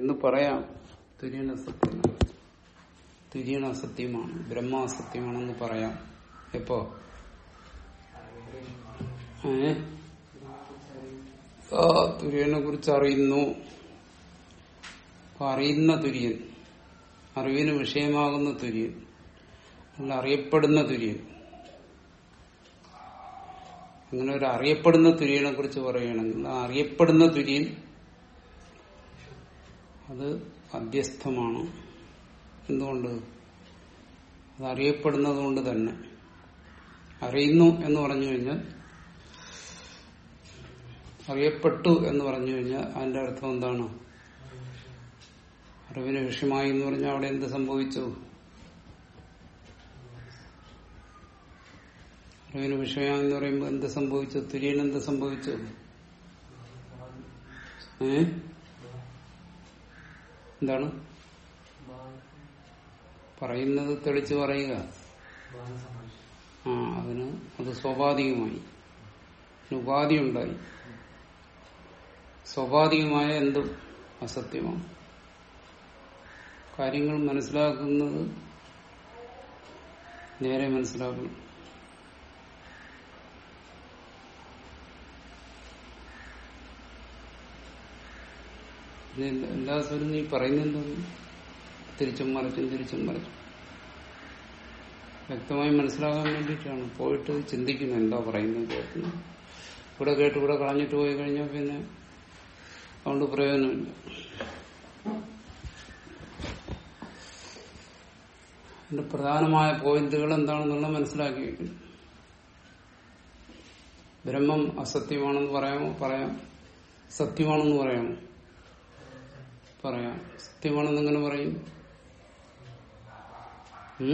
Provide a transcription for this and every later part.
എന്ന് പറയാം തുര്യൻ അസത്യമാണ് തുര്യൻ അസത്യമാണ് ബ്രഹ്മ അസത്യമാണെന്ന് പറയാം എപ്പോ ഏ ആ തുര്യനെ കുറിച്ച് അറിയുന്നു അപ്പൊ അറിയുന്ന തുര്യൻ അറിവിന് വിഷയമാകുന്ന തുര്യൻ അല്ല അറിയപ്പെടുന്ന തുര്യൻ അങ്ങനെ ഒരു അറിയപ്പെടുന്ന തുര്യനെ കുറിച്ച് പറയുകയാണെങ്കിൽ ആ അറിയപ്പെടുന്ന തുര്യൻ അത് അധ്യസ്ഥമാണ് എന്തുകൊണ്ട് അത് അറിയപ്പെടുന്നത് കൊണ്ട് തന്നെ അറിയുന്നു എന്ന് പറഞ്ഞു കഴിഞ്ഞാൽ അറിയപ്പെട്ടു എന്ന് പറഞ്ഞു കഴിഞ്ഞാൽ അതിന്റെ അർത്ഥം എന്താണ് അറിവിന് വിഷയമായി എന്ന് പറഞ്ഞാൽ അവിടെ എന്ത് സംഭവിച്ചു അറിവിന് വിഷയമായി എന്ന് പറയുമ്പോൾ എന്ത് സംഭവിച്ചു തുര്യൻ എന്ത് സംഭവിച്ചു ഏ എന്താണ് പറയുന്നത് തെളിച്ചു പറയുക ആ അതിന് അത് സ്വാഭാവികമായി അതിന് ഉപാധി ഉണ്ടായി സ്വാഭാവികമായ എന്തും അസത്യമാണ് കാര്യങ്ങൾ മനസ്സിലാക്കുന്നത് നേരെ മനസ്സിലാക്കണം ഇത് എല്ലാ സ്വരം നീ പറയുന്നെന്തോന്നു തിരിച്ചും മറിച്ചും തിരിച്ചും മറിച്ചും വ്യക്തമായി മനസ്സിലാകാൻ വേണ്ടിയിട്ടാണ് പോയിട്ട് ചിന്തിക്കുന്നു എന്താ പറയുന്നത് കേൾക്കുന്നത് ഇവിടെ കേട്ട് ഇവിടെ കളഞ്ഞിട്ട് പോയി കഴിഞ്ഞാൽ പിന്നെ അതുകൊണ്ട് പ്രയോജനമില്ല അതിന്റെ പ്രധാനമായ പോയിന്റുകൾ എന്താണെന്നുള്ള മനസ്സിലാക്കി വെക്കുന്നു ബ്രഹ്മം അസത്യമാണെന്ന് പറയാമോ പറയാം സത്യമാണെന്ന് പറയാമോ പറയാം സത്യമാണെന്ന് എങ്ങനെ പറയും ഉം?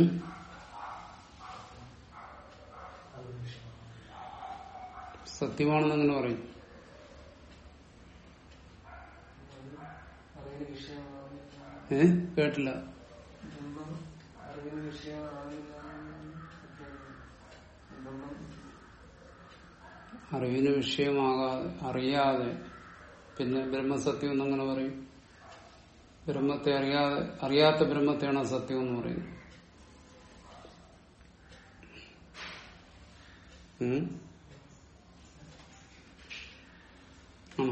സത്യമാണെന്ന് എങ്ങനെ പറയും അറിവിന് വിഷയമാവില്ല ഏ കേട്ടില്ല ബ്രഹ്മം അറിവിന് വിഷയമാവില്ല ബ്രഹ്മം അറിവിന് വിഷയമാകാതെ അറിയാതെ പിന്നെ ബ്രഹ്മസത്യം എന്നങ്ങനെ പറയും ബ്രഹ്മത്തെ അറിയാതെ അറിയാത്ത ബ്രഹ്മത്തെയാണ് സത്യം എന്ന് പറയുന്നത് ഉം? ആണോ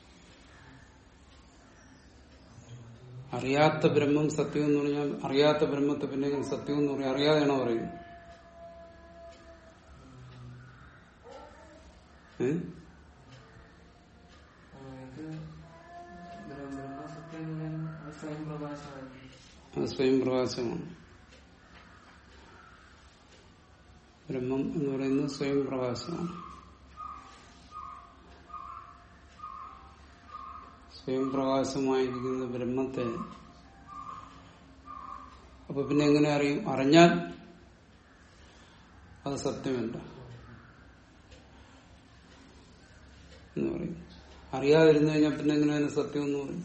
അറിയാത്ത ബ്രഹ്മം സത്യം എന്ന് പറഞ്ഞാൽ അറിയാത്ത ബ്രഹ്മത്തെ പിന്നെ എങ്ങനെ സത്യം എന്ന് പറയും അറിയാതെയാണോ പറയുന്നത് ഏ? ആ, ഇത് ബ്ര- ബ്രഹ്മസത്യം എന്ന് പറയുന്നത് അത് സ്വയം പ്രകാശമാണ് അത് സ്വയം പ്രകാശമാണ് ബ്രഹ്മം എന്ന് പറയുന്നത് സ്വയം പ്രകാശമാണ് സ്വയം പ്രകാശമായിരിക്കുന്ന ബ്രഹ്മത്തെ അപ്പൊ പിന്നെ എങ്ങനെ അറിയും അറിഞ്ഞാൽ അത് സത്യമല്ല എന്ന് പറയും അറിയാതിരുന്നു കഴിഞ്ഞാൽ പിന്നെ എങ്ങനെ അതിന് സത്യം എന്ന് പറയും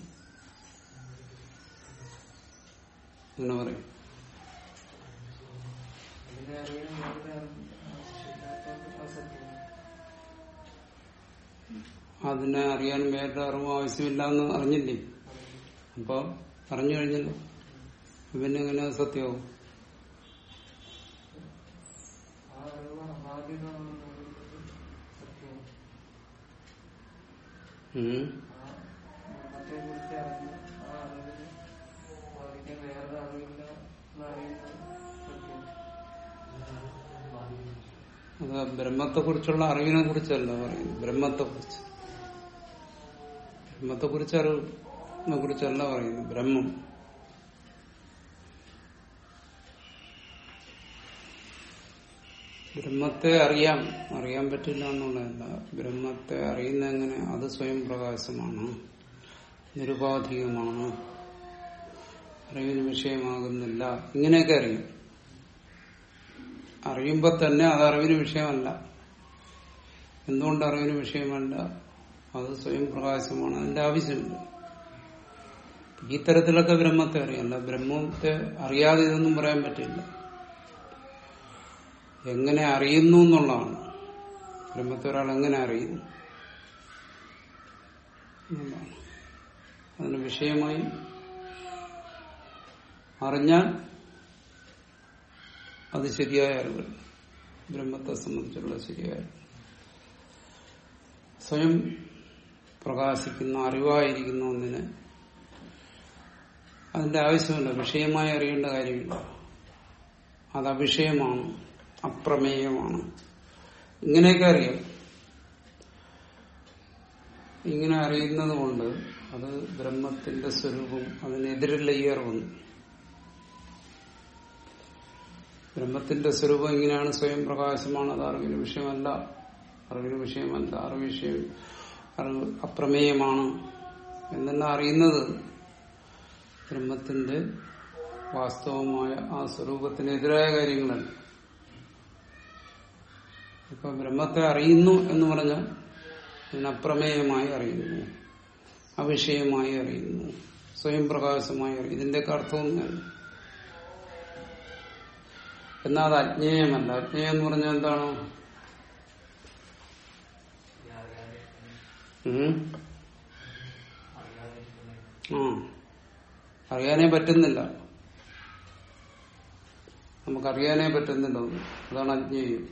അങ്ങനെ പറയും ഇതിനെ അറിയാൻ വേറെ ആവശ്യമില്ലാത്തത് അസത്യമാണ് അതിനെ അറിയാൻ വേറെ അറിവ് ആവശ്യമില്ല എന്ന് അറിഞ്ഞില്ലേ അപ്പൊ അറിഞ്ഞു കഴിഞ്ഞല്ലോ പിന്നെ എങ്ങനെ അത് സത്യമാവും ആ അറിവ് അബാധിതമാണെന്ന് പറയുന്നത് സത്യമാണ് ഉം. ആ ബ്രഹ്മത്തെ കുറിച്ച് അറിഞ്ഞ് ആ അറിവിന് ബാധിക്കാൻ വേറെ അറിവില്ല എന്നറിയുന്നത് സത്യമാണ് അത് ബ്രഹ്മത്തെ കുറിച്ചുള്ള അറിവിനെ കുറിച്ചല്ല പറയുന്നത് ബ്രഹ്മത്തെ കുറിച്ച് ബ്രഹ്മത്തെ കുറിച്ച് അറിവിനെ കുറിച്ചല്ല പറയുന്നത് ബ്രഹ്മം ബ്രഹ്മത്തെ അറിയാം അറിയാൻ പറ്റില്ല എന്നുള്ളതല്ല ബ്രഹ്മത്തെ അറിയുന്ന എങ്ങനെ അത് സ്വയം പ്രകാശമാണ് നിരുപാധികമാണ് അറിവിന് വിഷയമാകുന്നില്ല ഇങ്ങനെയൊക്കെ അറിയും അറിയുമ്പോ തന്നെ അത് അറിവിന് വിഷയമല്ല എന്തുകൊണ്ട് അറിവിന് വിഷയമല്ല അത് സ്വയം പ്രകാശമാണ് അതിന്റെ ആവശ്യമില്ല ഈ തരത്തിലൊക്കെ ബ്രഹ്മത്തെ അറിയല്ല ബ്രഹ്മത്തെ അറിയാതെ ഇതൊന്നും പറയാൻ പറ്റില്ല എങ്ങനെ അറിയുന്നു എന്നുള്ളതാണ് ബ്രഹ്മത്തെ ഒരാൾ എങ്ങനെ അറിയുന്നു എന്നുള്ളതാണ് അതിന് വിഷയമായി അറിഞ്ഞാൽ അത് ശരിയായ അറിവ് ബ്രഹ്മത്തെ സംബന്ധിച്ചുള്ള ശരിയായ അറിവ്. സ്വയം പ്രകാശിക്കുന്ന അറിവായിരിക്കുന്ന ഒന്നിന് അതിന്റെ ആവശ്യമില്ല വിഷയമായി അറിയേണ്ട കാര്യമില്ല അത് അവിഷയമാണ് അപ്രമേയമാണ് ഇങ്ങനെയൊക്കെ അറിയാം ഇങ്ങനെ അറിയുന്നത് കൊണ്ട് അത് ബ്രഹ്മത്തിന്റെ സ്വരൂപം അതിനെതിരല്ല ഈ അറിവൊന്നും ബ്രഹ്മത്തിന്റെ സ്വരൂപം ഇങ്ങനെയാണ് സ്വയം പ്രകാശമാണ് അത് അറിവിന് വിഷയമല്ല അറിവിന് വിഷയമല്ല അറിവ് വിഷയം അറിവ് അപ്രമേയമാണ് എന്നെല്ലാം അറിയുന്നത് ബ്രഹ്മത്തിന്റെ വാസ്തവമായ ആ സ്വരൂപത്തിനെതിരായ കാര്യങ്ങളല്ല ഇപ്പൊ ബ്രഹ്മത്തെ അറിയുന്നു എന്ന് പറഞ്ഞാൽ ഇതിനപ്രമേയമായി അറിയുന്നു അവിഷയമായി അറിയുന്നു സ്വയം പ്രകാശമായി അറിയുന്നു ഇതിന്റെയൊക്കെ അർത്ഥമൊന്നുമല്ല എന്നാൽ അത് അജ്ഞേയമല്ല അജ്ഞേയം എന്ന് പറഞ്ഞാൽ എന്താണ് ഉം? ആ അറിയാനേ പറ്റുന്നില്ല നമുക്കറിയാനേ പറ്റുന്നില്ല ഒന്നും. അതാണ് അജ്ഞേയം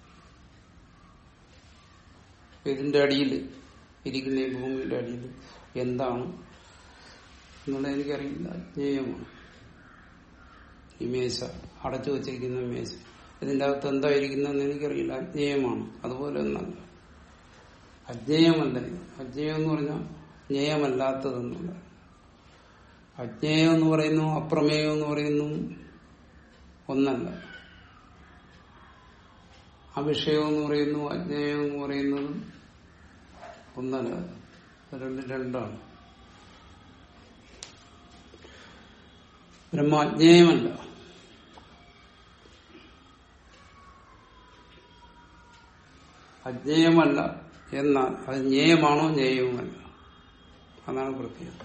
ഇപ്പൊ ഇതിന്റെ അടിയിൽ ഇരിക്കുന്ന ഈ ഭൂമിയുടെ അടിയിൽ എന്താണ് എന്നുള്ളത് എനിക്കറിയില്ല അജ്ഞേയമാണ് ഈ മേശ അടച്ചു വച്ചിരിക്കുന്ന മേശ ഇതിന്റെ അകത്ത് എന്തായിരിക്കുന്നതെന്ന് എനിക്കറിയില്ല അജ്ഞേയമാണ് അതുപോലെ ഒന്നല്ല അജ്ഞേയമല്ല ഇത്. അജ്ഞേയം എന്ന് പറഞ്ഞാൽ ജ്ഞേയമല്ലാത്തതെന്നുള്ള അജ്ഞേയം എന്ന് പറയുന്നു അപ്രമേയം എന്ന് പറയുന്നു ഒന്നല്ല അവിഷയം എന്ന് പറയുന്നു അജ്ഞേയം എന്ന് പറയുന്നതും ഒന്നല്ല അത് രണ്ട് രണ്ടാണ് ബ്രഹ്മാജ്ഞേയമല്ല അജ്ഞേയമല്ല എന്നാൽ അത് ജ്ഞേയമാണോ ജ്ഞേയവുമല്ല അതാണ് പ്രത്യേകത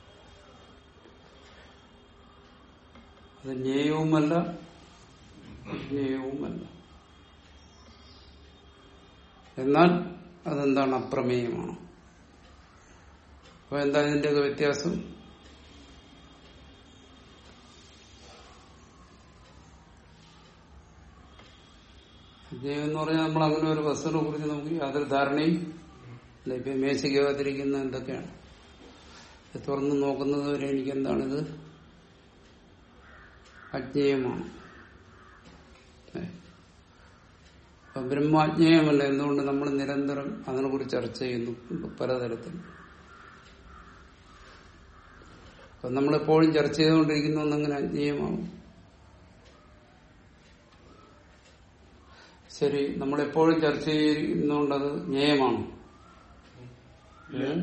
അത് ജ്ഞേയവുമല്ല അജ്ഞേയവുമല്ല എന്നാൽ അതെന്താണ് അപ്രമേയമാണ് അപ്പൊ എന്താ ഇതിന്റെയൊക്കെ വ്യത്യാസം അജ്ഞേയം എന്ന് പറഞ്ഞാൽ നമ്മൾ അങ്ങനെ ഒരു വസ്തുവിനെ കുറിച്ച് നമുക്ക് യാതൊരു ധാരണയും ഇല്ല ഇപ്പൊ മേശയ്ക്കകത്തിരിക്കുന്ന എന്തൊക്കെയാണ് ഇത് തുറന്നു നോക്കുന്നത് വരെ എനിക്ക് എന്താണിത് അജ്ഞേയമാണ് ഏ. അപ്പൊ ബ്രഹ്മാജ്ഞേയമല്ല എന്തുകൊണ്ട് നമ്മൾ നിരന്തരം അതിനെക്കുറിച്ച് ചർച്ച ചെയ്യുന്നു പലതരത്തിൽ അപ്പൊ നമ്മളെപ്പോഴും ചർച്ച ചെയ്തുകൊണ്ടിരിക്കുന്ന ഒന്നങ്ങനെ അജ്ഞേയമാവും ശരി നമ്മളെപ്പോഴും ചർച്ച ചെയ്യുന്നതുകൊണ്ടത് ജ്ഞേയമാണോ ഉം?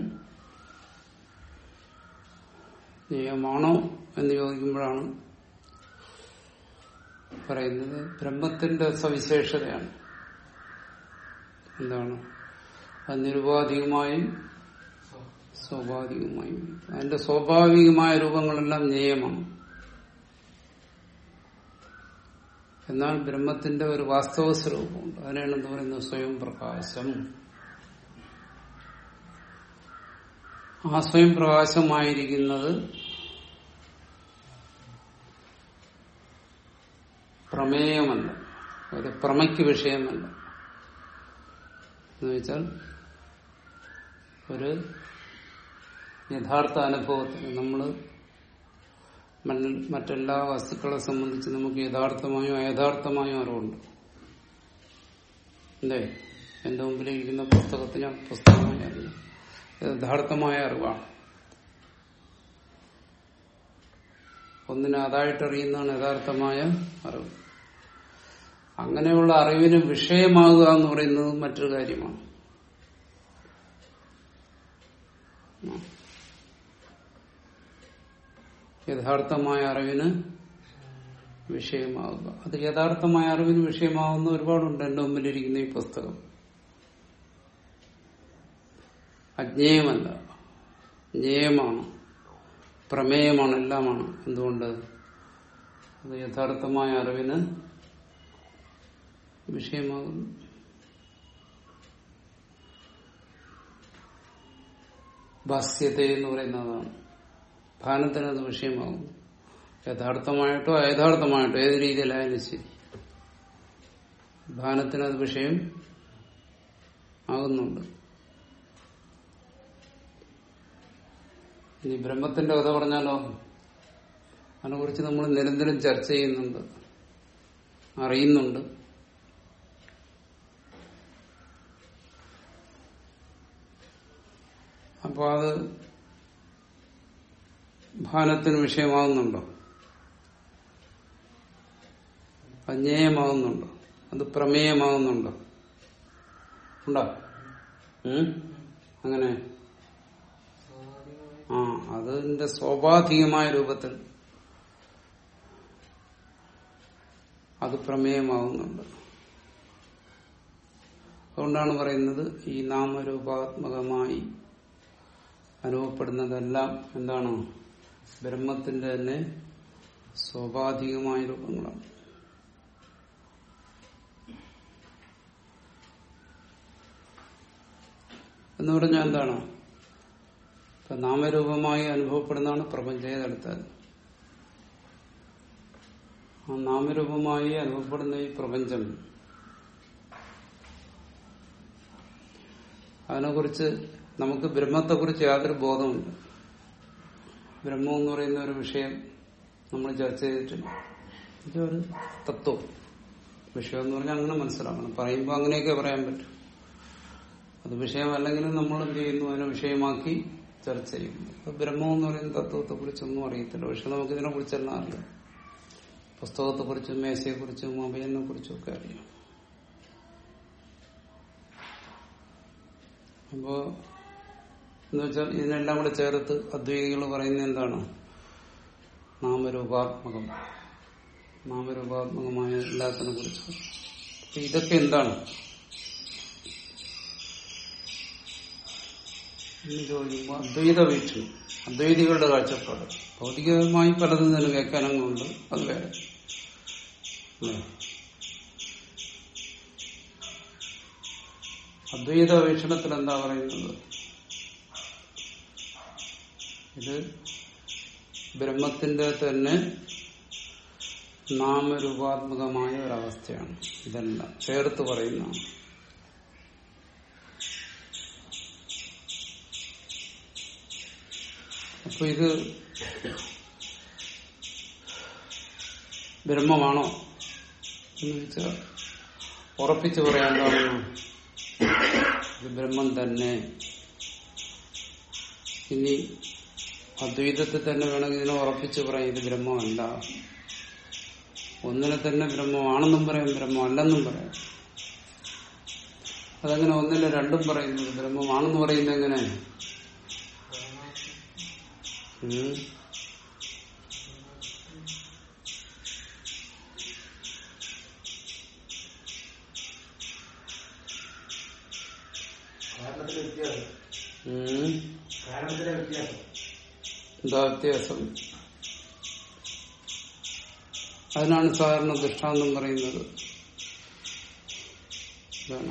ജ്ഞേയമാണോ എന്ന് ചോദിക്കുമ്പോഴാണ് പറയുന്നത് ബ്രഹ്മത്തിന്റെ സവിശേഷതയാണ് എന്താണ് അത് നിരുപാധികമായും സ്വാഭാവികമായും അതിന്റെ സ്വാഭാവികമായ രൂപങ്ങളെല്ലാം ജ്ഞേയമാണ് എന്നാൽ ബ്രഹ്മത്തിന്റെ ഒരു വാസ്തവ സ്വരൂപമുണ്ട് അതിനാണ് എന്ത് പറയുന്നത് സ്വയം പ്രകാശം ആ സ്വയം പ്രകാശമായിരിക്കുന്നത് പ്രമേയമല്ല ഒരു പ്രമയ്ക്ക് വിഷയമല്ല എന്ന് വെച്ചാൽ ഒരു യഥാർത്ഥ അനുഭവത്തിന് നമ്മൾ മറ്റെല്ലാ വസ്തുക്കളെ സംബന്ധിച്ച് നമുക്ക് യഥാർത്ഥമായോ അയഥാർത്ഥമായോ അറിവുണ്ട് അല്ലേ എന്റെ മുമ്പിലിരിക്കുന്ന പുസ്തകത്തിന് പുസ്തകമായ അറിവ് യഥാർത്ഥമായ അറിവാണ് ഒന്നിനെ അതായിട്ടറിയുന്നതാണ് യഥാർത്ഥമായ അറിവ് അങ്ങനെയുള്ള അറിവിന് വിഷയമാകുക എന്ന് പറയുന്നത് മറ്റൊരു കാര്യമാണ് യഥാർത്ഥമായ അറിവിന് വിഷയമാകുക അത് യഥാർത്ഥമായ അറിവിന് വിഷയമാകുന്ന ഒരുപാടുണ്ട് എന്റെ മുമ്പിലിരിക്കുന്ന ഈ പുസ്തകം അജ്ഞേയമല്ല ജ്ഞേയമാണ് പ്രമേയമാണ് എല്ലാമാണ് എന്തുകൊണ്ട് അത് യഥാർത്ഥമായ അറിവിന് വിഷയമാകുന്നു ഭാസ്യത എന്ന് പറയുന്നതാണ് ഭാനത്തിന് അത് വിഷയമാകുന്നു യഥാർത്ഥമായിട്ടോ അയഥാർത്ഥമായിട്ടോ ഏത് രീതിയിലായാലും ശരി ഭാനത്തിന് അത് വിഷയം ആകുന്നുണ്ട് ഇനി ബ്രഹ്മത്തിന്റെ കഥ പറഞ്ഞാലോ അതിനെക്കുറിച്ച് നമ്മൾ നിരന്തരം ചർച്ച ചെയ്യുന്നുണ്ട് അറിയുന്നുണ്ട് അപ്പൊ അത് ഭാനത്തിന് വിഷയമാകുന്നുണ്ടോ അജ്ഞേയമാകുന്നുണ്ടോ അത് പ്രമേയമാകുന്നുണ്ടോ ഉണ്ടോ ഉം? അങ്ങനെ ആ അതിന്റെ സ്വാഭാവികമായ രൂപത്തിൽ അത് പ്രമേയമാകുന്നുണ്ട് അതുകൊണ്ടാണ് പറയുന്നത് ഈ നാമരൂപാത്മകമായി അനുഭവപ്പെടുന്നതെല്ലാം എന്താണ് ബ്രഹ്മത്തിന്റെ തന്നെ സ്വാഭാവികമായ രൂപങ്ങളാണ് എന്ന് പറഞ്ഞാൽ എന്താണ് ഇപ്പൊ നാമരൂപമായി അനുഭവപ്പെടുന്നതാണ് പ്രപഞ്ചം ഏതെടുത്താൽ ആ നാമരൂപമായി അനുഭവപ്പെടുന്ന ഈ പ്രപഞ്ചം അതിനെക്കുറിച്ച് നമുക്ക് ബ്രഹ്മത്തെക്കുറിച്ച് യാതൊരു ബോധമുണ്ട് ബ്രഹ്മം എന്ന് പറയുന്ന ഒരു വിഷയം നമ്മൾ ചർച്ച ചെയ്തിട്ടില്ല ഇതൊരു തത്വം വിഷയം എന്ന് പറഞ്ഞാൽ അങ്ങനെ മനസ്സിലാക്കണം പറയുമ്പോൾ അങ്ങനെയൊക്കെ പറയാൻ പറ്റും അത് വിഷയമല്ലെങ്കിലും നമ്മൾ എന്ത് ചെയ്യുന്നു അതിനെ വിഷയമാക്കി ചർച്ച ചെയ്യുന്നു ഇപ്പൊ ബ്രഹ്മം എന്ന് പറയുന്ന തത്വത്തെ കുറിച്ചൊന്നും അറിയത്തില്ല പക്ഷെ നമുക്ക് ഇതിനെ കുറിച്ചെല്ലാം അറിയാം പുസ്തകത്തെ കുറിച്ചും മേശയെ കുറിച്ചും മൊബൈലിനെ കുറിച്ചും ഒക്കെ അറിയാം അപ്പോ എന്ന് വെച്ചാൽ ഇതിനെല്ലാം കൂടെ ചേർത്ത് അദ്വൈതികൾ പറയുന്നത് എന്താണ് നാമരൂപാത്മകം നാമരൂപാത്മകമായ എല്ലാത്തിനെ കുറിച്ച് അപ്പൊ ഇതൊക്കെ എന്താണ് എന്ന് ചോദിക്കുമ്പോൾ അദ്വൈത വീക്ഷണം അദ്വൈതികളുടെ കാഴ്ചപ്പാട് ഭൗതികമായി പലതും തന്നെ വ്യാഖ്യാനങ്ങളുണ്ട് അത് വേറെ അല്ലേ? അദ്വൈത വീക്ഷണത്തിൽ എന്താ പറയുന്നത് ഇത് ബ്രഹ്മത്തിന്റെ തന്നെ നാമരൂപാത്മകമായ ഒരവസ്ഥയാണ് ഇതെല്ലാം ചേർത്ത് പറയുന്നതാണ് അപ്പൊ ഇത് ബ്രഹ്മമാണോ എന്ന് വെച്ചാൽ ഉറപ്പിച്ചു പറയാൻ എന്താണ് ഇത് ബ്രഹ്മം തന്നെ ഇനി അദ്വൈതത്തിൽ തന്നെ വേണമെങ്കിൽ ഇതിനെ ഉറപ്പിച്ച് പറയാം ഇത് ബ്രഹ്മമല്ല ഒന്നിനെ തന്നെ ബ്രഹ്മമാണെന്നും പറയാം ബ്രഹ്മമല്ലെന്നും പറയാം അതങ്ങനെ ഒന്നിനെ രണ്ടും പറയുന്നത് ബ്രഹ്മമാണെന്ന് പറയുന്നത് എങ്ങനെ ഉം. കാരണത്തിലെ വ്യത്യാസം ഉം. കാരണത്തിലെ വ്യത്യാസം എന്താ വ്യത്യാസം അതിനാണ് സാധാരണ ദൃഷ്ടാന്തം പറയുന്നത് ഇതാണ്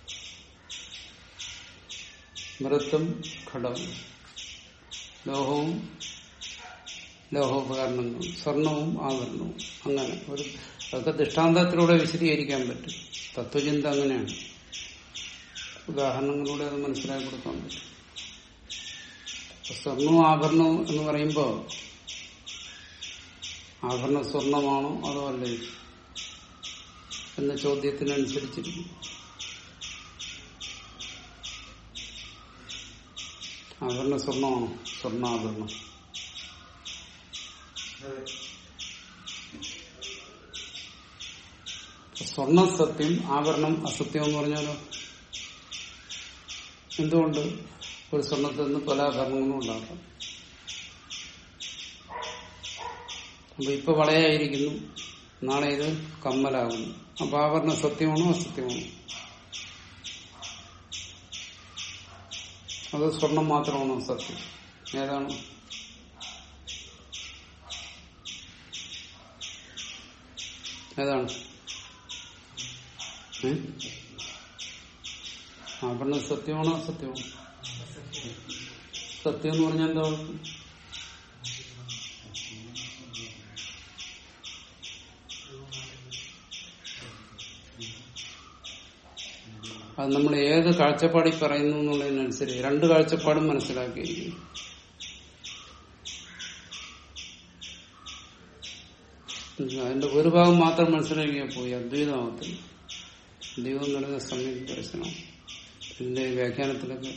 മൃത്തും ഘടവും ലോഹവും ലോഹോപകരണങ്ങളും സ്വർണവും ആഭരണവും അങ്ങനെ ഒരു അതൊക്കെ ദൃഷ്ടാന്തത്തിലൂടെ വിശദീകരിക്കാൻ പറ്റും തത്വചിന്ത അങ്ങനെയാണ് ഉദാഹരണങ്ങളിലൂടെ അത് മനസ്സിലാക്കി കൊടുക്കാൻ പറ്റും അപ്പൊ സ്വർണവും ആഭരണവും എന്ന് പറയുമ്പോ ആഭരണം സ്വർണമാണോ അതോ അല്ലേ എന്ന ചോദ്യത്തിനനുസരിച്ചിരിക്കും ആഭരണം സ്വർണമാണോ സ്വർണ്ണാഭരണം അതെ. സ്വർണ്ണ സത്യം ആഭരണം അസത്യം എന്ന് പറഞ്ഞാലോ എന്തുകൊണ്ട് ഒരു സ്വർണത്തിൽ നിന്ന് പല ആഭരണങ്ങളും ഉണ്ടാക്കാം അപ്പൊ ഇപ്പൊ വളയായിരിക്കുന്നു നാളെ ഇത് കമ്മലാകുന്നു അപ്പൊ ആഭരണം സത്യമാണോ അസത്യമാണോ അത് സ്വർണം മാത്രമാണോ സത്യം ഏതാണ് ഏതാണ് ഏ? ആഭരണം സത്യമാണോ അസത്യമാണോ സത്യം എന്ന് പറഞ്ഞാൽ എന്താ അർത്ഥം? അത് നമ്മൾ ഏത് കാഴ്ചപ്പാടിൽ പറയുന്നു എന്നുള്ളതിനനുസരിച്ച് രണ്ട് കാഴ്ചപ്പാടും മനസ്സിലാക്കിയിരിക്കുന്നു അതിന്റെ ഒരു ഭാഗം മാത്രം മനസ്സിലാക്കിയാൽ പോയി അദ്വൈതമാകത്തില്ല ദൈവം എന്ന് പറയുന്ന സമയം ദർശനം ഇതിന്റെ വ്യാഖ്യാനത്തിലൊക്കെ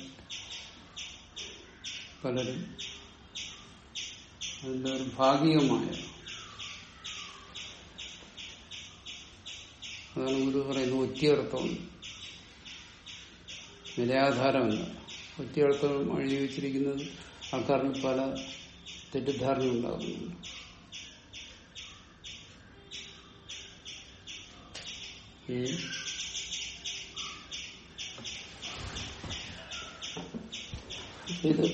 പലരും അതിന്റെ ഒരു ഭാഗികമായ അതാണ് ഗുരു പറയുന്നത് ഒറ്റയർത്ഥം നിലയാധാരമല്ല ഒറ്റയർത്ഥം എഴുതി വെച്ചിരിക്കുന്നത് ആൾക്കാർക്ക് പല തെറ്റിദ്ധാരണ ഉണ്ടാകുന്നുണ്ട് ഉം. ഇത്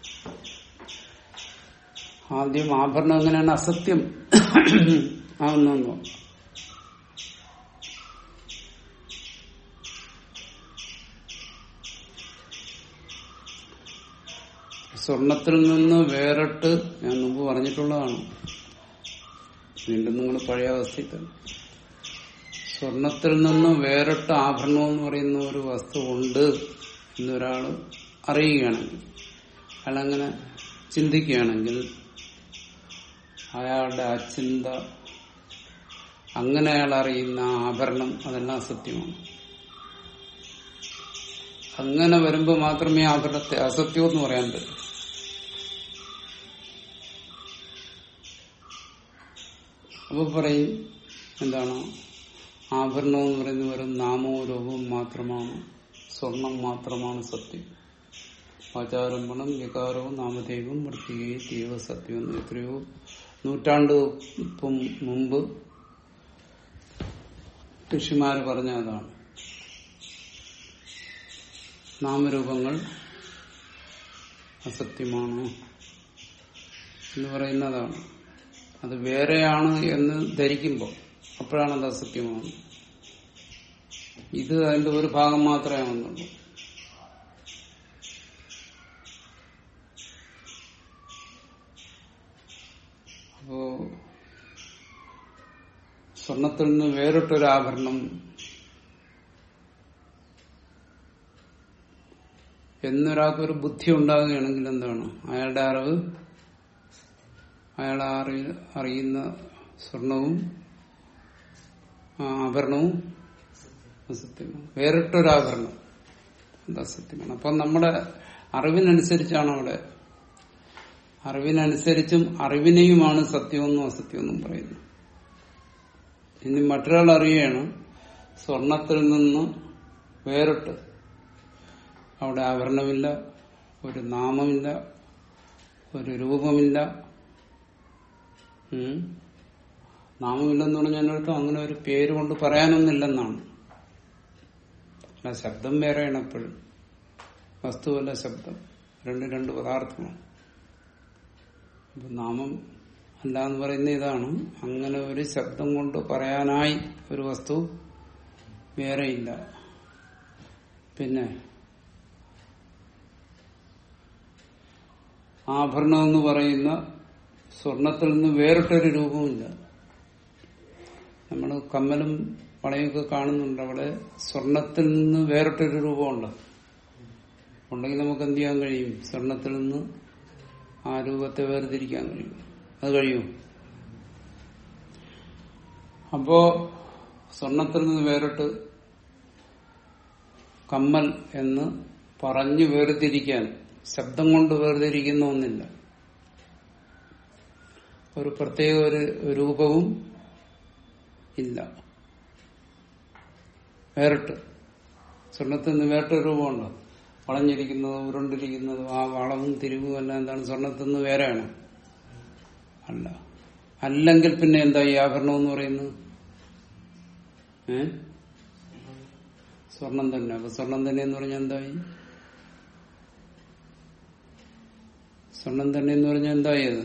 ആദ്യം ആഭരണം എങ്ങനെയാണ് അസത്യം ആവുന്നോ സ്വർണത്തിൽ നിന്ന് വേറിട്ട് ഞാൻ മുമ്പ് പറഞ്ഞിട്ടുള്ളതാണ് വീണ്ടും നിങ്ങൾ പഴയ അവസ്ഥയിൽ തന്നെ സ്വർണത്തിൽ നിന്ന് വേറിട്ട ആഭരണം എന്ന് പറയുന്ന ഒരു വസ്തു ഉണ്ട് എന്നൊരാൾ അറിയുകയാണെങ്കിൽ അയാളങ്ങനെ ചിന്തിക്കുകയാണെങ്കിൽ അയാളുടെ അചിന്ത അങ്ങനെ അയാൾ അറിയുന്ന ആഭരണം അതെല്ലാം സത്യമാണ് അങ്ങനെ വരുമ്പോൾ മാത്രമേ ആഭരണത്തെ അസത്യം എന്ന് പറയാൻ പറ്റൂ അപ്പൊ പറയും എന്താണ് ആഭരണം എന്ന് പറയുന്നത് വെറും നാമവും രൂപവും മാത്രമാണ് സ്വർണം മാത്രമാണ് സത്യം ആചാരംഭണം വികാരവും നാമധേയവും വൃത്തികയും തീവ സത്യം എന്ന് എത്രയോ നൂറ്റാണ്ട് ഇപ്പം മുമ്പ് ഋഷിമാര് പറഞ്ഞ അതാണ് നാമരൂപങ്ങൾ അസത്യമാണ് എന്ന് പറയുന്നതാണ് അത് വേറെയാണ് എന്ന് ധരിക്കുമ്പോൾ അപ്പോഴാണ് അത് അസത്യമാകുന്നത് ഇത് അതിന്റെ ഒരു ഭാഗം മാത്രമേ ആവുന്നുള്ളൂ അപ്പോ സ്വർണത്തിൽ നിന്ന് വേറിട്ടൊരു ആഭരണം എന്നൊരാൾക്കൊരു ബുദ്ധി ഉണ്ടാകുകയാണെങ്കിൽ എന്താണ് അയാളുടെ അറിവ് അയാൾ അറി- അറിയുന്ന സ്വർണവും ആ, ആഭരണവും അസത്യമാണ് വേറിട്ടൊരാഭരണം അത് അസത്യമാണ് അപ്പം നമ്മുടെ അറിവിനനുസരിച്ചാണ് അവിടെ അറിവിനനുസരിച്ചും അറിവിനെയുമാണ് സത്യമെന്നും അസത്യമെന്നും പറയുന്നത് ഇനി മറ്റൊരാൾ അറിയുകയാണ് സ്വർണത്തിൽ നിന്ന് വേറിട്ട് അവിടെ ആഭരണമില്ല ഒരു നാമമില്ല ഒരു രൂപമില്ല ഉം. നാമമില്ലെന്ന് പറഞ്ഞാൽ അതിനർത്ഥം അങ്ങനെ ഒരു പേര് കൊണ്ട് പറയാനൊന്നില്ലെന്നാണ് അല്ല ശബ്ദം വേറെയാണ് എപ്പോഴും വസ്തുവല്ല ശബ്ദം രണ്ട് രണ്ട് പദാർത്ഥമാണ് അപ്പൊ നാമം അല്ല എന്ന് പറയുന്ന ഇതാണ് അങ്ങനെ ഒരു ശബ്ദം കൊണ്ട് പറയാനായി ഒരു വസ്തു വേറെയില്ല പിന്നെ ആഭരണം എന്ന് പറയുന്ന സ്വർണത്തിൽ നിന്ന് വേറിട്ടൊരു രൂപമില്ല നമ്മൾ കമ്മലും വളയൊക്കെ കാണുന്നുണ്ട് അവിടെ സ്വർണത്തിൽ നിന്ന് വേറിട്ടൊരു രൂപമുണ്ട് ഉണ്ടെങ്കിൽ നമുക്ക് എന്ത് ചെയ്യാൻ കഴിയും സ്വർണത്തിൽ നിന്ന് ആ രൂപത്തെ വേർതിരിക്കാൻ കഴിയും അത് കഴിയും അപ്പോ സ്വർണത്തിൽ നിന്ന് വേറിട്ട് കമ്മൽ എന്ന് പറഞ്ഞു വേർതിരിക്കാൻ ശബ്ദം കൊണ്ട് വേർതിരിക്കുന്ന ഒന്നില്ല ഒരു പ്രത്യേക ഒരു രൂപവും ഇല്ല വേറിട്ട് സ്വർണത്തിൽ നിന്ന് വേറിട്ട രൂപമുണ്ടോ വളഞ്ഞിരിക്കുന്നതും ഉരുണ്ടിരിക്കുന്നതും ആ വളവും തിരിവും എല്ലാം എന്താണ് സ്വർണത്തിൽ നിന്ന് വേറെയാണ് അല്ല അല്ലെങ്കിൽ പിന്നെ എന്താ ഈ ആഭരണം എന്ന് പറയുന്നത് ഏ സ്വർണം തന്നെ അപ്പൊ സ്വർണം തന്നെ എന്ന് പറഞ്ഞാൽ എന്തായി സ്വർണം തന്നെ എന്ന് പറഞ്ഞാൽ എന്തായി അത്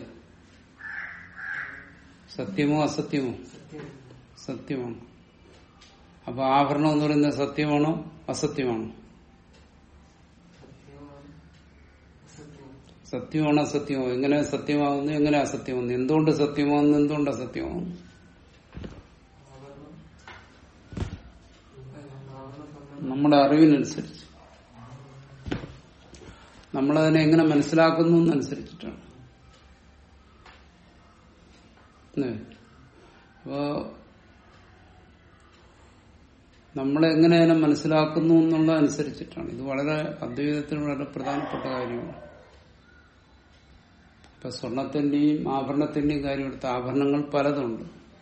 സത്യമോ അസത്യമോ സത്യം സത്യമാണ് അപ്പൊ ആഭരണം എന്ന് പറയുന്നത് സത്യമാണോ അസത്യമാണോ സത്യമാണ് അസത്യമാണ് സത്യമാണ് അസത്യമോ എങ്ങനെ സത്യമാകുന്നു എങ്ങനെ അസത്യമാകുന്നു എന്തുകൊണ്ട് സത്യമാകുന്നു എന്തുകൊണ്ട് അസത്യമാകുന്നു ആവരണം ആവരണം സ്വന്തം നമ്മുടെ അറിവിനനുസരിച്ച് നമ്മളതിനെ എങ്ങനെ മനസ്സിലാക്കുന്നു എന്നനുസരിച്ചിട്ടാണ് അല്ലേ? അപ്പോ നമ്മളെങ്ങനെ അതിനെ മനസ്സിലാക്കുന്നു എന്നുള്ളതനുസരിച്ചിട്ടാണ് ഇത് വളരെ അദ്വൈതത്തിന് വളരെ പ്രധാനപ്പെട്ട കാര്യമാണ് ഇപ്പൊ സ്വർണത്തിന്റെയും ആഭരണത്തിന്റെയും കാര്യം എടുത്ത ആഭരണങ്ങൾ പലതുണ്ട്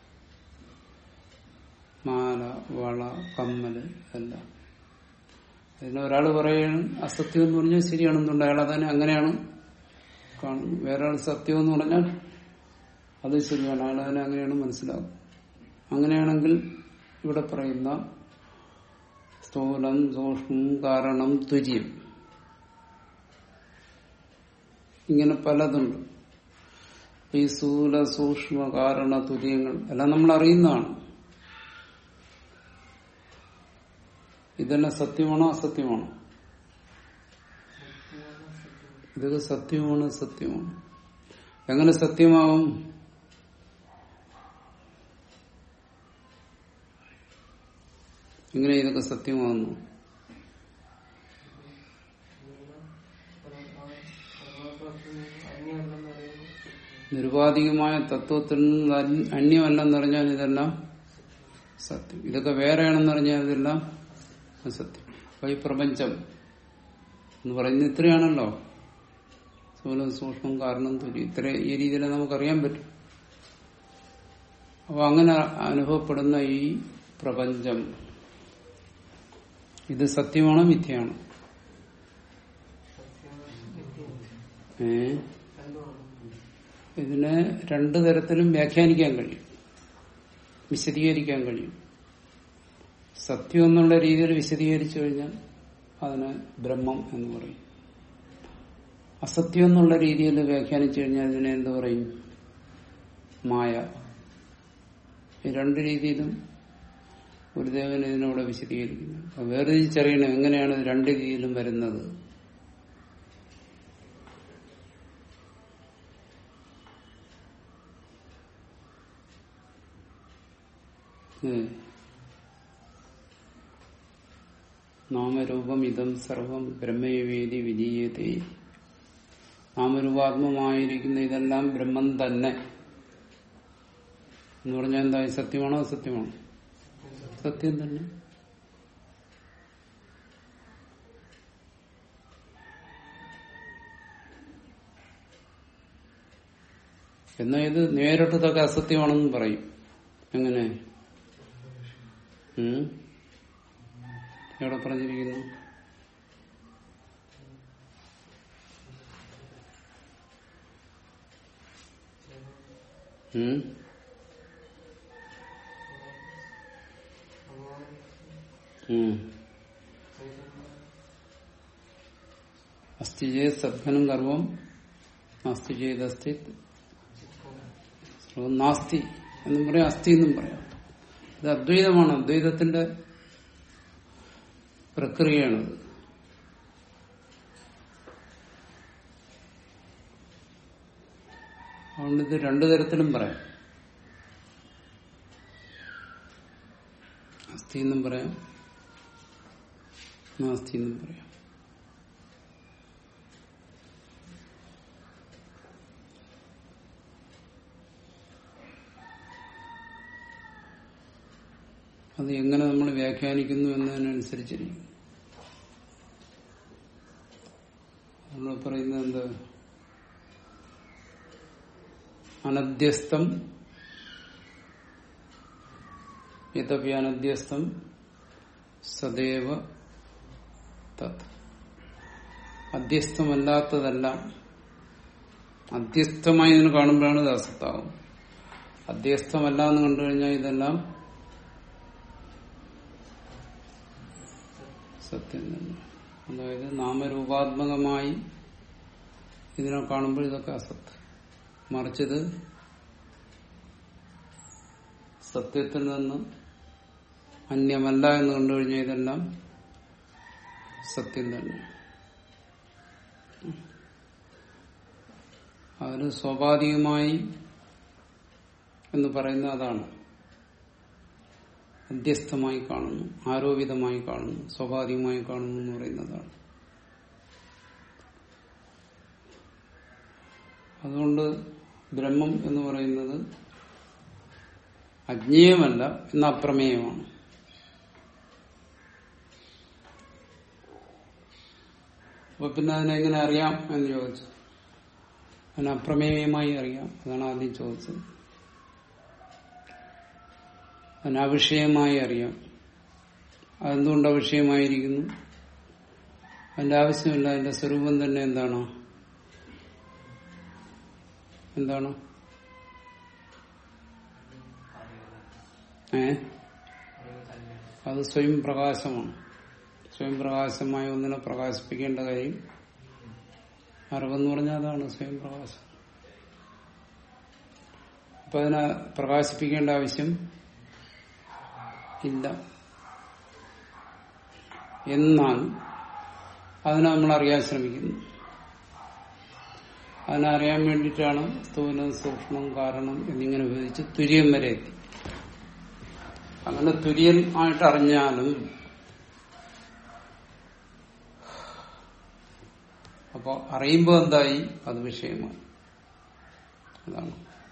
മാല വള കമ്മല് എല്ലാം അതിന് ഒരാൾ പറയുകയാണ് അസത്യം എന്ന് പറഞ്ഞാൽ ശരിയാണെന്നുണ്ട് അയാൾ അതിനെ അങ്ങനെയാണ് കാണുന്നത് വേറെ ആൾ സത്യം എന്ന് പറഞ്ഞാൽ അത് ശരിയാണ് അയാൾ അതിനെ അങ്ങനെയാണ് മനസ്സിലാക്കും അങ്ങനെയാണെങ്കിൽ ഇവിടെ പറയുന്ന സ്ഥൂലം സൂക്ഷ്മം കാരണം തുര്യം ഇങ്ങനെ പലതുണ്ട് ഈ സ്ഥൂല സൂക്ഷ്മ കാരണ തുര്യങ്ങൾ എല്ലാം നമ്മൾ അറിയുന്നതാണ് ഇതെല്ലാം സത്യമാണോ അസത്യമാണോ ഇതൊക്കെ സത്യമാണ് സത്യമാണ് എങ്ങനെ സത്യമാവും എങ്ങനെ ഇതൊക്കെ സത്യമാകുന്നു അന്യമല്ലെന്ന് അറിയുന്നു നിരുപാധികമായ തത്വത്തിൽ നിന്ന് അന്യ- അന്യമല്ലെന്ന് പറഞ്ഞാൽ ഇതെല്ലാം സത്യം ഇതൊക്കെ വേറെയാണെന്ന് പറഞ്ഞാൽ ഇതെല്ലാം അസത്യം അപ്പൊ ഈ പ്രപഞ്ചം എന്ന് പറയുന്നത് ഇത്രയാണല്ലോ സ്ഥൂലം സൂക്ഷ്മം കാരണം തുരി ഇത്ര ഈ രീതിയിൽ നമുക്കറിയാൻ പറ്റും അപ്പൊ അങ്ങനെ അനുഭവപ്പെടുന്ന ഈ പ്രപഞ്ചം ഇത് സത്യമാണോ മിഥ്യയാണോ ഏ രണ്ടുമാണ് ഇതിനെ രണ്ടു തരത്തിലും വ്യാഖ്യാനിക്കാൻ കഴിയും വിശദീകരിക്കാൻ കഴിയും സത്യം എന്നുള്ള രീതിയിൽ വിശദീകരിച്ചു കഴിഞ്ഞാൽ അതിന് ബ്രഹ്മം എന്ന് പറയും അസത്യം എന്നുള്ള രീതിയിൽ വ്യാഖ്യാനിച്ചു കഴിഞ്ഞാൽ അതിനെ എന്ത് പറയും മായ ഈ രണ്ട് രീതിയിലും ഗുരുദേവൻ ഇതിനോട് വിശദീകരിക്കുന്നു അപ്പൊ വേർതിരിച്ചറിയണം എങ്ങനെയാണ് ഇത് രണ്ട് രീതിയിലും വരുന്നത് ഏ. നാമരൂപം ഇതം സർവം ബ്രഹ്മയുവേദി വിജീയത്തെ നാമരൂപാത്മമായിരിക്കുന്ന ഇതെല്ലാം ബ്രഹ്മം തന്നെ എന്ന് പറഞ്ഞാൽ എന്താ ഇത് സത്യമാണോ അസത്യമാണോ സത്യം തന്നെ എന്നാൽ ഇത് നേരിട്ട് ഇതൊക്കെ അസത്യമാണെന്നും പറയും എങ്ങനെ ഉം? എവിടെ പറഞ്ഞിരിക്കുന്നു ഉം? ഉം. അസ്ഥി ചെയ്ത് സദ്ഘനം ഗർവം നാസ്തി ചെയ്ത് അസ്ഥി സർവം നാസ്തി എന്നും പറയാം അസ്ഥി എന്നും പറയാം ഇത് അദ്വൈതമാണ് അദ്വൈതത്തിന്റെ പ്രക്രിയയാണിത് അതുകൊണ്ട് ഇത് രണ്ടു തരത്തിലും പറയാം അസ്ഥി എന്നും പറയാം നാസ്തി എന്നും പറയാം അത് എങ്ങനെ നമ്മൾ വ്യാഖ്യാനിക്കുന്നു എന്നതിനനുസരിച്ചിരിക്കും നമ്മൾ പറയുന്നത് എന്ത് അനധ്യസ്ഥം യഥപി അനധ്യസ്ഥം സദൈവ തത് അധ്യസ്ഥമല്ലാത്തതെല്ലാം അധ്യസ്ഥമായി ഇതിന് കാണുമ്പോഴാണ് ഇത് അസത്താവും അധ്യസ്ഥമല്ല എന്ന് കണ്ടു കഴിഞ്ഞാൽ ഇതെല്ലാം സത്യം തന്നെ അതായത് നാമരൂപാത്മകമായി ഇതിനെ കാണുമ്പോൾ ഇതൊക്കെ അസത്ത് മറിച്ചത് സത്യത്തിൽ നിന്ന് അന്യമല്ല എന്ന് കണ്ടുകഴിഞ്ഞാൽ ഇതെല്ലാം സത്യം തന്നെ അതിന് സ്വാഭാവികമായി എന്ന് പറയുന്നത് അതാണ് അധ്യസ്ഥമായി കാണുന്നു ആരോപിതമായി കാണുന്നു സ്വാഭാവികമായി കാണുന്നു എന്ന് പറയുന്നതാണ് അതുകൊണ്ട് ബ്രഹ്മം എന്ന് പറയുന്നത് അജ്ഞേയമല്ല എന്ന അപ്രമേയമാണ് അപ്പൊ പിന്നെ അതിനെങ്ങനെ അറിയാം എന്ന് ചോദിച്ചു അതിന് അപ്രമേയമായി അറിയാം അതാണ് ആദ്യം ചോദിച്ചത് അതിന് അവിഷയമായി അറിയാം അതെന്തുകൊണ്ട് അവിഷയമായിരിക്കുന്നു അതിന്റെ ആവശ്യമില്ല അതിന്റെ സ്വരൂപം തന്നെ എന്താണ് എന്താണ് ഏ അത് സ്വയം പ്രകാശമാണ് സ്വയം പ്രകാശമായ ഒന്നിനെ പ്രകാശിപ്പിക്കേണ്ട കാര്യം അറിവെന്ന് പറഞ്ഞാൽ അതാണ് സ്വയം പ്രകാശം അപ്പൊ അതിനെ പ്രകാശിപ്പിക്കേണ്ട ആവശ്യം ഇല്ല എന്നാൽ അതിനെ നമ്മൾ അറിയാൻ ശ്രമിക്കുന്നു അതിനറിയാൻ വേണ്ടിയിട്ടാണ് സ്ഥൂലം സൂക്ഷ്മം കാരണം എന്നിങ്ങനെ ഉപയോഗിച്ച് തുര്യം വരെ എത്തി അങ്ങനെ തുര്യൻ ആയിട്ട് അറിഞ്ഞാലും അപ്പോ അറിയുമ്പോ എന്തായി അത് വിഷയമായി അതാണ്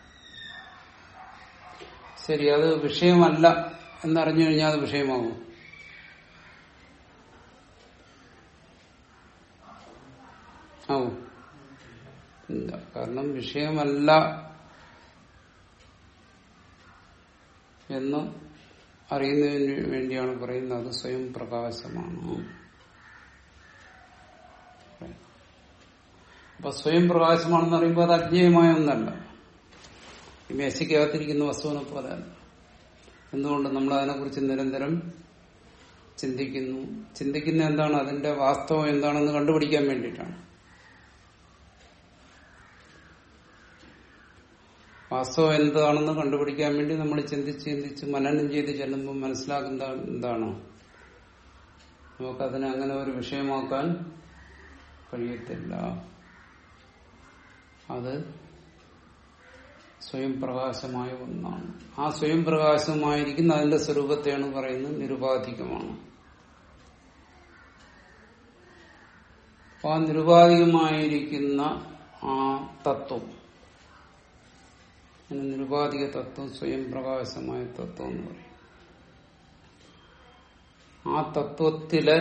ശരി അത് വിഷയമല്ല എന്നറിഞ്ഞു കഴിഞ്ഞാൽ അത് വിഷയമാകും ആവും ഇല്ല കാരണം വിഷയമല്ല എന്ന് അറിയുന്നതിന് വേണ്ടിയാണ് പറയുന്നത് അത് സ്വയം പ്രകാശമാണ് അപ്പൊ സ്വയം പ്രകാശമാണെന്ന് പറയുമ്പോൾ അത് അജ്ഞേയമായ ഒന്നല്ല ഈ മേശയ്ക്കകത്തിരിക്കുന്ന വസ്തുവിനെ പോലെ അല്ല എന്തുകൊണ്ട് നമ്മൾ അതിനെക്കുറിച്ച് നിരന്തരം ചിന്തിക്കുന്നു ചിന്തിക്കുന്ന എന്താണ് അതിന്റെ വാസ്തവം എന്താണെന്ന് കണ്ടുപിടിക്കാൻ വേണ്ടിയിട്ടാണ് വാസ്തവം എന്താണെന്ന് കണ്ടുപിടിക്കാൻ വേണ്ടി നമ്മൾ ചിന്തിച്ച് ചിന്തിച്ച് മനനം ചെയ്ത് ചെല്ലുമ്പോൾ മനസ്സിലാക്കുന്ന എന്താണ് നമുക്കതിനെ അങ്ങനെ ഒരു വിഷയമാക്കാൻ കഴിയത്തില്ല അത് സ്വയം പ്രകാശമായ ഒന്നാണ് ആ സ്വയം പ്രകാശമായിരിക്കുന്ന അതിന്റെ സ്വരൂപത്തെയാണ് പറയുന്നത് നിരുപാധികമാണ് അപ്പൊ ആ നിരുപാധികമായിരിക്കുന്ന ആ തത്വം അങ്ങനെ നിരുപാധിക തത്വം സ്വയം പ്രകാശമായ തത്വം എന്ന് പറയും ആ തത്വത്തിലെ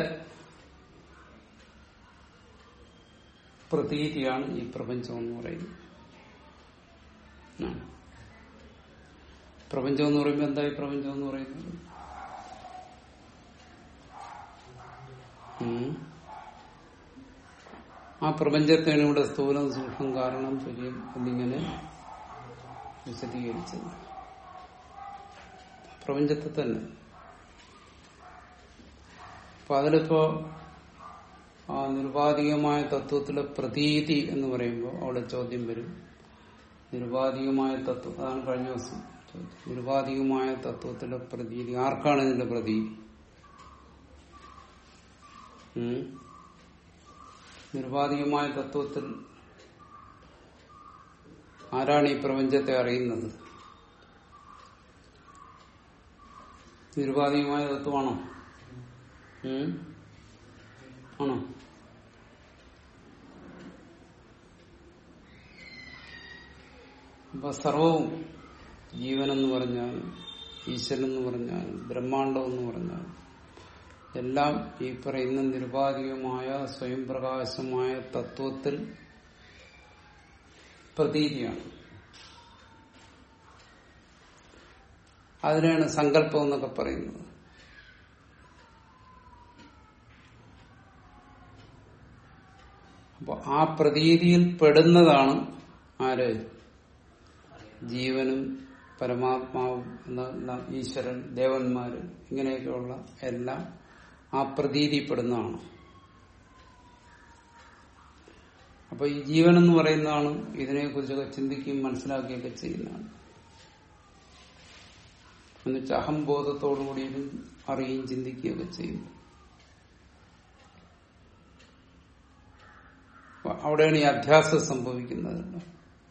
പ്രതീതിയാണ് ഈ പ്രപഞ്ചം എന്ന് പറയുന്നത് ആ. പ്രപഞ്ചം എന്ന് പറയുമ്പോൾ എന്തായി പ്രപഞ്ചം എന്ന് പറയുന്നത് ഉം. ആ പ്രപഞ്ചത്തെയാണ് ഇവിടെ സ്ഥൂലം സൂക്ഷ്മം കാരണം തുര്യം എന്നിങ്ങനെ വിശദീകരിച്ചത് പ്രപഞ്ചത്തെ തന്നെ അപ്പൊ അതിലിപ്പോ ആ നിരുപാധികമായ തത്വത്തിലെ പ്രതീതി എന്ന് പറയുമ്പോൾ അവിടെ ചോദ്യം വരും നിരുപാധികമായ തത്വം അതാണ് കഴിഞ്ഞ ദിവസം ചോദിച്ചത്. നിരുപാധികമായ തത്വത്തിലെ പ്രതീതി ആർക്കാണ് ഇതിന്റെ പ്രതീതി ഉം? നിരുപാധികമായ തത്വത്തിൽ ആരാണ് ഈ പ്രപഞ്ചത്തെ അറിയുന്നത് നിരുപാധികമായ തത്വമാണോ ഉം? ആണോ അപ്പൊ സർവവും ജീവനെന്ന് പറഞ്ഞാലും ഈശ്വരൻ എന്ന് പറഞ്ഞാലും ബ്രഹ്മാണ്ടം എന്ന് പറഞ്ഞാലും എല്ലാം ഈ പറയുന്ന നിരുപാധികമായ സ്വയം പ്രകാശമായ തത്വത്തിൽ പ്രതീതിയാണ് അതിനാണ് സങ്കല്പം എന്നൊക്കെ പറയുന്നത് അപ്പൊ ആ പ്രതീതിയിൽ പെടുന്നതാണ് ആര് ജീവനും പരമാത്മാവും എന്ന ഈശ്വരൻ ദേവന്മാര് ഇങ്ങനെയൊക്കെയുള്ള എല്ലാം ആ പ്രതീതിപ്പെടുന്നതാണ് അപ്പൊ ഈ ജീവൻ എന്ന് പറയുന്നതാണ് ഇതിനെക്കുറിച്ചൊക്കെ ചിന്തിക്കുകയും മനസ്സിലാക്കുകയൊക്കെ ചെയ്യുന്നതാണ് എന്നുവെച്ചാൽ അഹംബോധത്തോടുകൂടി ഇത് അറിയുകയും ചിന്തിക്കുകയൊക്കെ ചെയ്യുന്നു അപ്പൊ അവിടെയാണ് ഈ അധ്യാസം സംഭവിക്കുന്നത്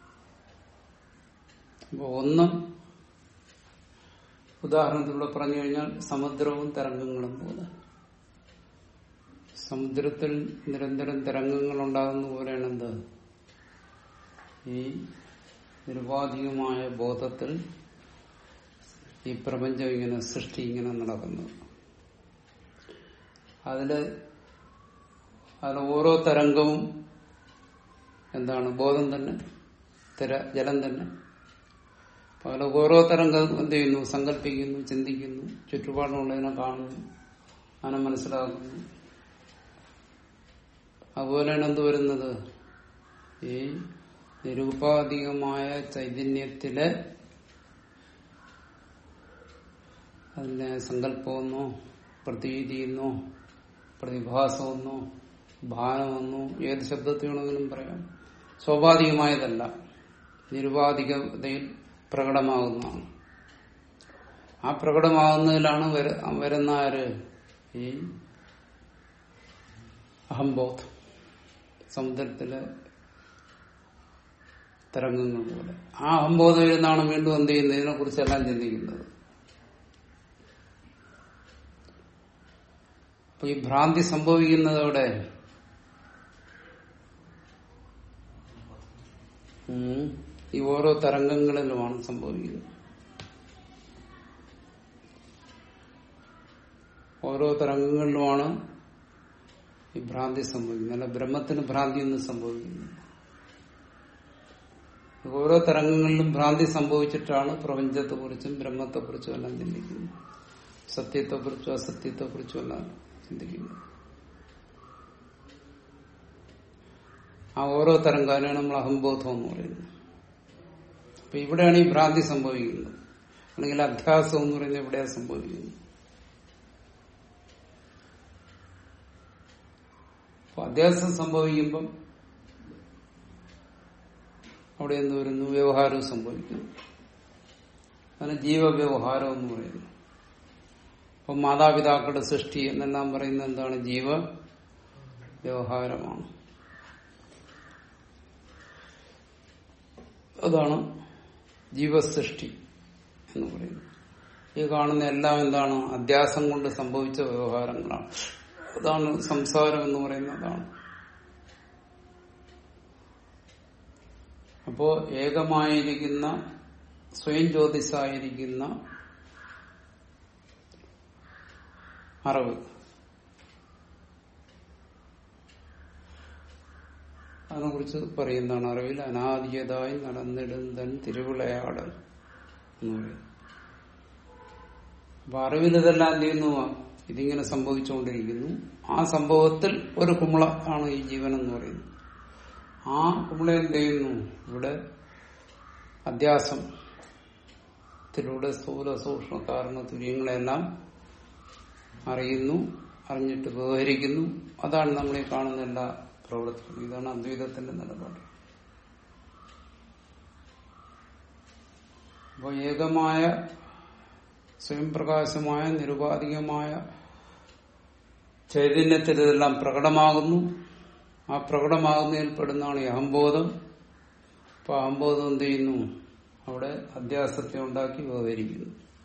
അപ്പൊ ഒന്ന് ഉദാഹരണത്തിലൂടെ പറഞ്ഞു കഴിഞ്ഞാൽ സമുദ്രവും തരംഗങ്ങളും പോലെ സമുദ്രത്തിൽ നിരന്തരം തരംഗങ്ങൾ ഉണ്ടാകുന്ന പോലെയാണ് എന്ത് ഈ നിരുപാധികമായ ബോധത്തിൽ ഈ പ്രപഞ്ചം ഇങ്ങനെ സൃഷ്ടി ഇങ്ങനെ നടക്കുന്നത് അതില് അതിൽ ഓരോ തരംഗവും എന്താണ് ബോധം തന്നെ തിര ജലം തന്നെ അപ്പൊ അതിൽ ഓരോ തരംഗം എന്ത് ചെയ്യുന്നു സങ്കല്പിക്കുന്നു ചിന്തിക്കുന്നു ചുറ്റുപാടുള്ളതിനെ കാണുന്നു അതിനെ മനസ്സിലാക്കുന്നു അതുപോലെയാണ് എന്ത് വരുന്നത് ഈ നിരുപാധികമായ ചൈതന്യത്തിലെ അതിനെ സങ്കല്പമെന്നോ പ്രതീതിയെന്നോ പ്രതിഭാസമെന്നോ ഭാനമെന്നോ ഏത് ശബ്ദത്തിൽ വേണമെങ്കിലും പറയാം സ്വാഭാവികമായതല്ല നിരുപാധികതയിൽ പ്രകടമാകുന്നതാണ് ആ പ്രകടമാകുന്നതിലാണ് വര- വരുന്ന ആര് ഈ അഹംബോധം സമുദ്രത്തിലെ തരംഗങ്ങൾ പോലെ ആ അഹംബോധം ഇരുന്നാണ് വീണ്ടും എന്ത് ചെയ്യുന്നത് ഇതിനെ കുറിച്ചെല്ലാം ചിന്തിക്കുന്നത് അപ്പൊ ഈ ഭ്രാന്തി സംഭവിക്കുന്നത് അവിടെ ഉം, ഈ ഓരോ തരംഗങ്ങളിലുമാണ് സംഭവിക്കുന്നത് ഓരോ തരംഗങ്ങളിലുമാണ് ഈ ഭ്രാന്തി സംഭവിക്കുന്നത് അല്ല ബ്രഹ്മത്തിന് ഭ്രാന്തി ഒന്നും സംഭവിക്കുന്നു ഓരോ തരംഗങ്ങളിലും ഭ്രാന്തി സംഭവിച്ചിട്ടാണ് പ്രപഞ്ചത്തെക്കുറിച്ചും ബ്രഹ്മത്തെക്കുറിച്ചും എല്ലാം ചിന്തിക്കുന്നത് സത്യത്തെക്കുറിച്ചും അസത്യത്തെക്കുറിച്ചും എല്ലാം ചിന്തിക്കുന്നത് ആ ഓരോ തരംഗാനാണ് നമ്മൾ അഹംബോധം എന്ന് പറയുന്നത് അപ്പൊ ഇവിടെയാണ് ഈ ഭ്രാന്തി സംഭവിക്കുന്നത് അല്ലെങ്കിൽ അധ്യാസം എന്ന് പറയുന്നത് എവിടെയാണ് സംഭവിക്കുന്നത് അപ്പൊ അധ്യാസം സംഭവിക്കുമ്പം അവിടെ എന്ത് വരുന്നു വ്യവഹാരവും സംഭവിക്കുന്നു അതിന് ജീവവ്യവഹാരം എന്ന് പറയുന്നു അപ്പൊ മാതാപിതാക്കളുടെ സൃഷ്ടി എന്നെല്ലാം പറയുന്നത് എന്താണ് ജീവ വ്യവഹാരമാണ് അതാണ് ജീവസൃഷ്ടി എന്ന് പറയുന്നത് ഈ കാണുന്ന എല്ലാം എന്താണ് അധ്യാസം കൊണ്ട് സംഭവിച്ച വ്യവഹാരങ്ങളാണ് അതാണ് സംസാരം എന്ന് പറയുന്നത് അതാണ് അപ്പോ ഏകമായിരിക്കുന്ന സ്വയം ജ്യോതിസായിരിക്കുന്ന അറിവ് അതിനെക്കുറിച്ച് പറയുന്നതാണ് അറിവിൽ അനാദിയതായി നടന്നിടുന്തൻ തിരുവിളയാടൽ എന്ന് പറയുന്നത് അപ്പൊ അറിവിൽ ഇതെല്ലാം എന്ത് ചെയ്യുന്നു ഇതിങ്ങനെ സംഭവിച്ചുകൊണ്ടിരിക്കുന്നു ആ സംഭവത്തിൽ ഒരു കുമ്പള ആണ് ഈ ജീവൻ എന്ന് പറയുന്നത് ആ കുമ്പള എന്ത് ചെയ്യുന്നു ഇവിടെ അധ്യാസത്തിലൂടെ സ്ഥൂല സൂക്ഷ്മ കാരണ തുര്യങ്ങളെല്ലാം അറിയുന്നു അറിഞ്ഞിട്ട് വ്യവഹരിക്കുന്നു അതാണ് നമ്മൾ ഈ കാണുന്ന എല്ലാ പ്രവൃത്തികളും ഇതാണ് അദ്വൈതത്തിന്റെ നിലപാട് അപ്പോൾ ഏകമായ സ്വയം പ്രകാശമായ നിരുപാധികമായ ചൈതന്യത്തിൽ ഇതെല്ലാം പ്രകടമാകുന്നു ആ പ്രകടമാകുന്നതിൽ പെടുന്നതാണ് ഈ അഹംബോധം അപ്പൊ അഹംബോധം എന്ത് ചെയ്യുന്നു അവിടെ അധ്യാസത്തെ ഉണ്ടാക്കി വ്യവഹരിക്കുന്നു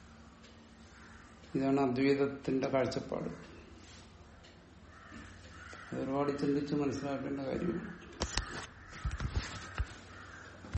ഇതാണ് അദ്വൈതത്തിന്റെ കാഴ്ചപ്പാട് അത് ഒരുപാട് ചിന്തിച്ച് മനസ്സിലാക്കേണ്ട കാര്യമാണ്